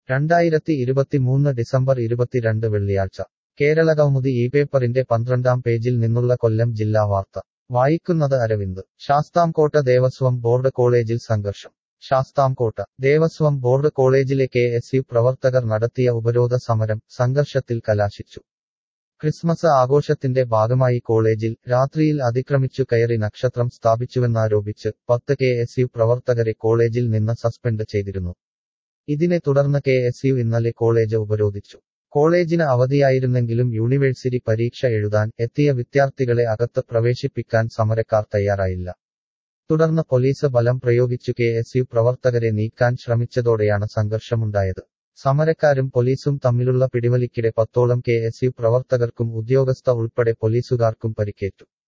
രണ്ടായിരത്തി ഇരുപത്തിമൂന്ന് ഡിസംബർ ഇരുപത്തിരണ്ട് വെള്ളിയാഴ്ച കേരളകൗമുദി ഈ പേപ്പറിന്റെ പന്ത്രണ്ടാം പേജിൽ നിന്നുള്ള കൊല്ലം ജില്ലാ വാർത്ത വായിക്കുന്നത് അരവിന്ദ് ശാസ്താംകോട്ട ദേവസ്വം ബോർഡ് കോളേജിൽ സംഘർഷം ശാസ്താംകോട്ട ദേവസ്വം ബോർഡ് കോളേജിലെ കെ എസ് യു പ്രവർത്തകർ നടത്തിയ ഉപരോധ സമരം സംഘർഷത്തിൽ കലാശിച്ചു ക്രിസ്മസ് ആഘോഷത്തിന്റെ ഭാഗമായി കോളേജിൽ രാത്രിയിൽ അതിക്രമിച്ചു കയറി നക്ഷത്രം സ്ഥാപിച്ചുവെന്നാരോപിച്ച് പത്ത് കെ എസ് യു പ്രവർത്തകരെ കോളേജിൽ നിന്ന് സസ്പെൻഡ് ചെയ്തിരുന്നു ഇതിനെ തുടർന്ന് കെ എസ് യു ഇന്നലെ കോളേജ് ഉപരോധിച്ചു കോളേജിന് അവധിയായിരുന്നെങ്കിലും യൂണിവേഴ്സിറ്റി പരീക്ഷ എഴുതാൻ എത്തിയ വിദ്യാർത്ഥികളെ അകത്ത് പ്രവേശിപ്പിക്കാൻ സമരക്കാർ തയ്യാറായില്ല തുടർന്ന് പോലീസ് ബലം പ്രയോഗിച്ചു കെ എസ് യു പ്രവർത്തകരെ നീക്കാൻ ശ്രമിച്ചതോടെയാണ് സംഘർഷമുണ്ടായത് സമരക്കാരും പോലീസും തമ്മിലുള്ള പിടിവലിക്കിടെ പത്തോളം കെ എസ് യു പ്രവർത്തകർക്കും ഉദ്യോഗസ്ഥ ഉൾപ്പെടെ പോലീസുകാർക്കും പരിക്കേറ്റു